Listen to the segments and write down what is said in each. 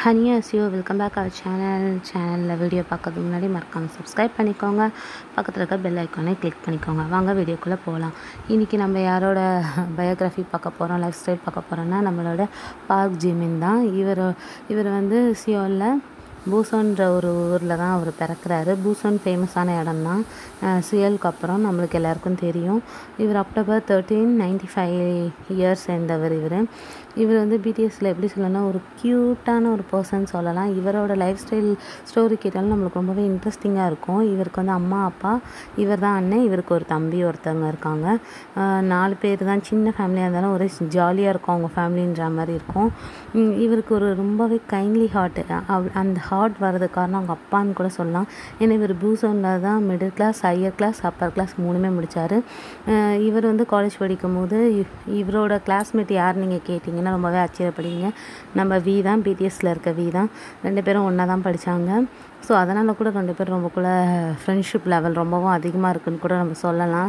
ஹனியாசியோ welcome back our channel சேனலில் video பார்க்கறதுக்கு முன்னாடி மறக்காமல் சப்ஸ்கிரைப் பண்ணிக்கோங்க பக்கத்தில் இருக்க பெல் ஐக்கானை கிளிக் பண்ணிக்கோங்க வாங்க வீடியோக்குள்ளே போகலாம் இன்றைக்கி நம்ம யாரோட பயோகிராஃபி பார்க்க போகிறோம் லைஃப் ஸ்டைல் பார்க்க போகிறோன்னா நம்மளோட பார்க் ஜிமின் தான் இவர் இவர் வந்து சியோலில் பூசோன்ற ஒரு ஊரில் தான் அவர் பிறக்கிறாரு பூசோன் ஃபேமஸான இடம் தான் சியலுக்கு அப்புறம் நம்மளுக்கு எல்லாருக்கும் தெரியும் இவர் October thirteen ninety five years சேர்ந்தவர் இவர் இவர் வந்து பிடிஎஸில் எப்படி சொல்லணும்னா ஒரு க்யூட்டான ஒரு பர்சன் சொல்லலாம் இவரோட லைஃப் ஸ்டைல் ஸ்டோரி கேட்டாலும் நம்மளுக்கு ரொம்பவே இன்ட்ரெஸ்டிங்காக இருக்கும் இவருக்கு வந்து அம்மா அப்பா இவர் தான் அண்ணன் இவருக்கு ஒரு தம்பி ஒருத்தவங்க இருக்காங்க நாலு பேர் தான் சின்ன ஃபேமிலியாக இருந்தாலும் ஒரே ஜாலியாக இருக்கும் அவங்க ஃபேமிலின்ற மாதிரி இருக்கும் இவருக்கு ஒரு ரொம்பவே கைண்ட்லி ஹார்ட் அந்த ஹார்ட் வர்றதுக்கு காரணம் அவங்க அப்பான்னு கூட சொல்லலாம் ஏன்னா இவர் பூசோனில் தான் middle class higher class upper class மூணுமே முடித்தார் இவர் வந்து காலேஜ் படிக்கும் போது இவரோட கிளாஸ்மேட் யார் நீங்கள் கேட்டிங்கன்னா ரொம்பவே ஆச்சரியப்படுவீங்க நம்ம வி தான் பிடிஎஸில் இருக்க வி தான் ரெண்டு பேரும் ஒன்றா தான் படித்தாங்க ஸோ அதனால் கூட ரெண்டு பேரும் ரொம்பக்குள்ள ஃப்ரெண்ட்ஷிப் லெவல் ரொம்பவும் அதிகமாக இருக்குன்னு கூட நம்ம சொல்லலாம்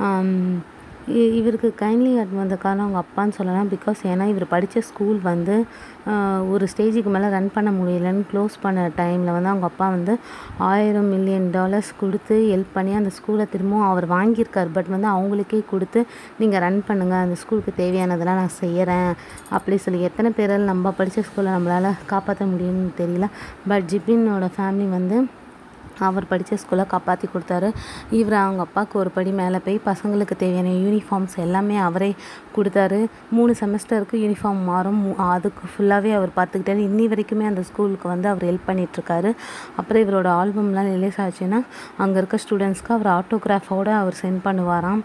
இவருக்கு கைண்ட்லி ஹார்ட் வந்த காரணம் அவங்க அப்பான்னு சொல்லலாம் பிகாஸ் ஏன்னா இவர் படித்த ஸ்கூல் வந்து ஒரு ஸ்டேஜுக்கு மேலே ரன் பண்ண முடியலன்னு க்ளோஸ் பண்ண டைமில் வந்து அவங்க அப்பா வந்து ஆயிரம் மில்லியன் டாலர்ஸ் கொடுத்து ஹெல்ப் பண்ணி அந்த ஸ்கூலை திரும்பவும் அவர் வாங்கியிருக்கார் பட் வந்து அவங்களுக்கே கொடுத்து நீங்கள் ரன் பண்ணுங்கள் அந்த ஸ்கூலுக்கு தேவையானதெல்லாம் நான் செய்கிறேன் அப்படி சொல்லி எத்தனை பேரால் நம்ம படித்த ஸ்கூலை நம்மளால் காப்பாற்ற முடியும்னு தெரியல பட் ஜிபினோட ஃபேமிலி வந்து அவர் படித்த ஸ்கூலை காப்பாற்றி கொடுத்தாரு இவர் அவங்க அப்பாவுக்கு ஒரு படி மேலே போய் பசங்களுக்கு தேவையான யூனிஃபார்ம்ஸ் எல்லாமே அவரே கொடுத்தாரு மூணு செமஸ்டருக்கு யூனிஃபார்ம் மாறும் அதுக்கு ஃபுல்லாகவே அவர் பார்த்துக்கிட்டாரு இன்னி வரைக்குமே அந்த ஸ்கூலுக்கு வந்து அவர் ஹெல்ப் பண்ணிகிட்ருக்காரு அப்புறம் இவரோட ஆல்பம்லாம் ரிலீஸ் ஆச்சுன்னா அங்கே இருக்க ஸ்டூடெண்ட்ஸ்க்கு அவர் ஆட்டோகிராஃபோடு அவர் சென்ட் பண்ணுவாராம்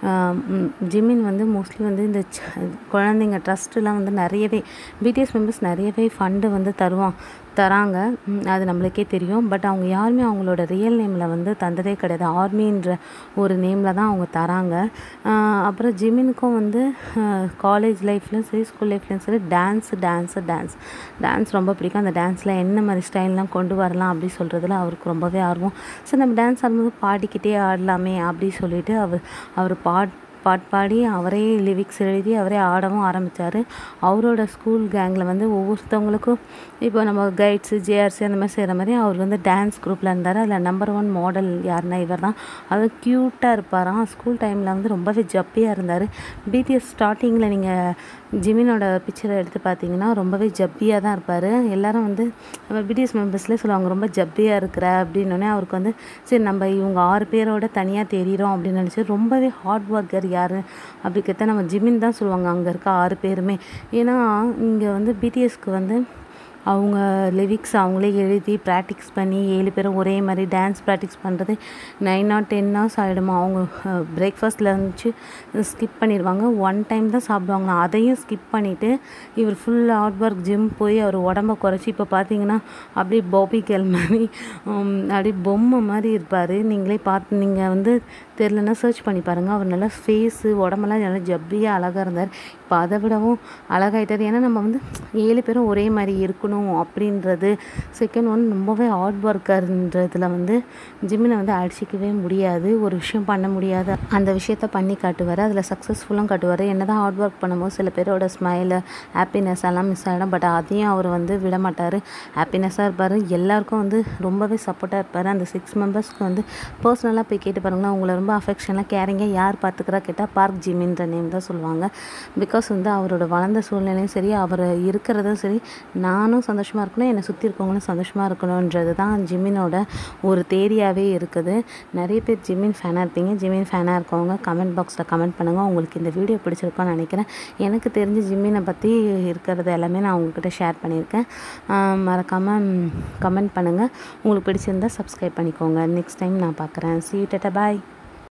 ஜிமின் வந்து மோஸ்ட்லி வந்து இந்த குழந்தைங்க ட்ரஸ்ட்டுலாம் வந்து நிறையவே பிடிஎஸ் மெம்பர்ஸ் நிறையவே ஃபண்டு வந்து தருவான் தராங்க அது நம்மளுக்கே தெரியும் பட் அவங்க யாருமே அவங்களோட ரியல் நேமில் வந்து தந்ததே கிடையாது ஆர்மின்ற ஒரு நேமில் தான் அவங்க தராங்க அப்புறம் ஜிமினுக்கும் வந்து காலேஜ் லைஃப்லையும் சரி ஸ்கூல் லைஃப்லையும் சரி டான்ஸு டான்ஸு டான்ஸ் டான்ஸ் ரொம்ப பிடிக்கும் அந்த டான்ஸில் என்ன மாதிரி ஸ்டைல்லாம் கொண்டு வரலாம் அப்படி சொல்கிறதுல அவருக்கு ரொம்பவே ஆர்வம் ஸோ நம்ம டான்ஸ் ஆடும்போது பாடிக்கிட்டே ஆடலாமே அப்படி சொல்லிட்டு அவர் அவர் பாட் பாட் பாடி அவரே லிரிக்ஸ் எழுதி அவரே ஆடவும் ஆரம்பித்தார் அவரோட ஸ்கூல் கேங்கில் வந்து ஒவ்வொருத்தவங்களுக்கும் இப்போ நம்ம கைட்ஸு ஜேஆர்சி அந்த மாதிரி செய்கிற மாதிரி அவர் வந்து டான்ஸ் குரூப்பில் இருந்தார் அதில் நம்பர் ஒன் மாடல் யாருன்னா இவர் தான் அது க்யூட்டாக இருப்பாராம் ஸ்கூல் டைமில் வந்து ரொம்பவே ஜப்பியாக இருந்தார் பிடிஎஸ் ஸ்டார்டிங்கில் நீங்கள் ஜிமினோட பிக்சரை எடுத்து பார்த்தீங்கன்னா ரொம்பவே ஜப்பியாக தான் இருப்பார் எல்லாரும் வந்து நம்ம பிடிஎஸ் மெம்பர்ஸ்லேயே சொல்லுவாங்க ரொம்ப ஜப்பியாக இருக்கிற அப்படின்னோடனே அவருக்கு வந்து சரி நம்ம இவங்க ஆறு பேரோட தனியாக தெரியிறோம் அப்படின்னு நினச்சி ரொம்பவே ஹார்ட் ஒர்க்கர் யார் அப்படி கேட்டால் நம்ம ஜிமின் தான் சொல்லுவாங்க அங்கே இருக்க ஆறு பேருமே ஏன்னா இங்கே வந்து பிடிஎஸ்க்கு வந்து அவங்க லிரிக்ஸ் அவங்களே எழுதி ப்ராக்டிக்ஸ் பண்ணி ஏழு பேரும் ஒரே மாதிரி டான்ஸ் ப்ராக்டிக்ஸ் பண்ணுறது நைன் ஆர் டென் ஹவர்ஸ் ஆகிடுமா அவங்க பிரேக்ஃபாஸ்ட் லஞ்சு ஸ்கிப் பண்ணிடுவாங்க ஒன் டைம் தான் சாப்பிடுவாங்க அதையும் ஸ்கிப் பண்ணிவிட்டு இவர் ஃபுல் ஹார்ட் ஒர்க் ஜிம் போய் அவர் உடம்ப குறைச்சி இப்போ பார்த்தீங்கன்னா அப்படியே பாபி கேல் மாதிரி அப்படியே பொம்மை மாதிரி இருப்பார் நீங்களே பார்த்து நீங்கள் வந்து தெரிலன்னா சர்ச் பண்ணி பாருங்கள் அவர் நல்லா ஃபேஸு உடம்பெல்லாம் நல்லா ஜப்பியாக அழகாக இருந்தார் இப்போ அதை விடவும் அழகாயிட்டார் ஏன்னா நம்ம வந்து ஏழு பேரும் ஒரே மாதிரி இருக்கணும் அப்படின்றது செகண்ட் ஒன் ரொம்பவே ஹார்ட் ஒர்க்கர்ன்றதில் வந்து ஜிம்மினை வந்து அடிச்சிக்கவே முடியாது ஒரு விஷயம் பண்ண முடியாது அந்த விஷயத்த பண்ணி காட்டுவார் அதில் சக்ஸஸ்ஃபுல்லும் காட்டுவார் என்ன தான் ஹார்ட் ஒர்க் பண்ணும்போது சில பேரோட ஸ்மைலு ஹாப்பினஸ் எல்லாம் மிஸ் ஆகிடும் பட் அதையும் அவர் வந்து விட மாட்டார் ஹாப்பினஸ்ஸாக இருப்பார் எல்லாருக்கும் வந்து ரொம்பவே சப்போர்ட்டாக இருப்பார் அந்த சிக்ஸ் மெம்பர்ஸ்க்கு வந்து பர்சனலாக போய் கேட்டு பாருங்களேன் உங்களை ரொம்ப அஃபெக்ஷனாக கேரிங்காக யார் பார்த்துக்கிறா கேட்டால் பார்க் ஜிமின்ற நேம் தான் சொல்லுவாங்க பிகாஸ் வந்து அவரோட வளர்ந்த சூழ்நிலையும் சரி அவர் இருக்கிறதும் சரி நானும் சந்தோஷமாக இருக்கணும் என்னை சுற்றி இருக்கவங்களும் சந்தோஷமாக இருக்கணுன்றது தான் ஜிமினோட ஒரு தேரியாகவே இருக்குது நிறைய பேர் ஜிமின் ஃபேனாக இருப்பீங்க ஜிமின் ஃபேனாக இருக்கவங்க கமெண்ட் பாக்ஸில் கமெண்ட் பண்ணுங்கள் உங்களுக்கு இந்த வீடியோ பிடிச்சிருக்கோன்னு நினைக்கிறேன் எனக்கு தெரிஞ்ச ஜிம்மினை பற்றி இருக்கிறது எல்லாமே நான் உங்ககிட்ட ஷேர் பண்ணியிருக்கேன் மறக்காமல் கமெண்ட் பண்ணுங்கள் உங்களுக்கு பிடிச்சிருந்தால் சப்ஸ்கிரைப் பண்ணிக்கோங்க நெக்ஸ்ட் டைம் நான் பார்க்குறேன் சி டாட்டா பாய்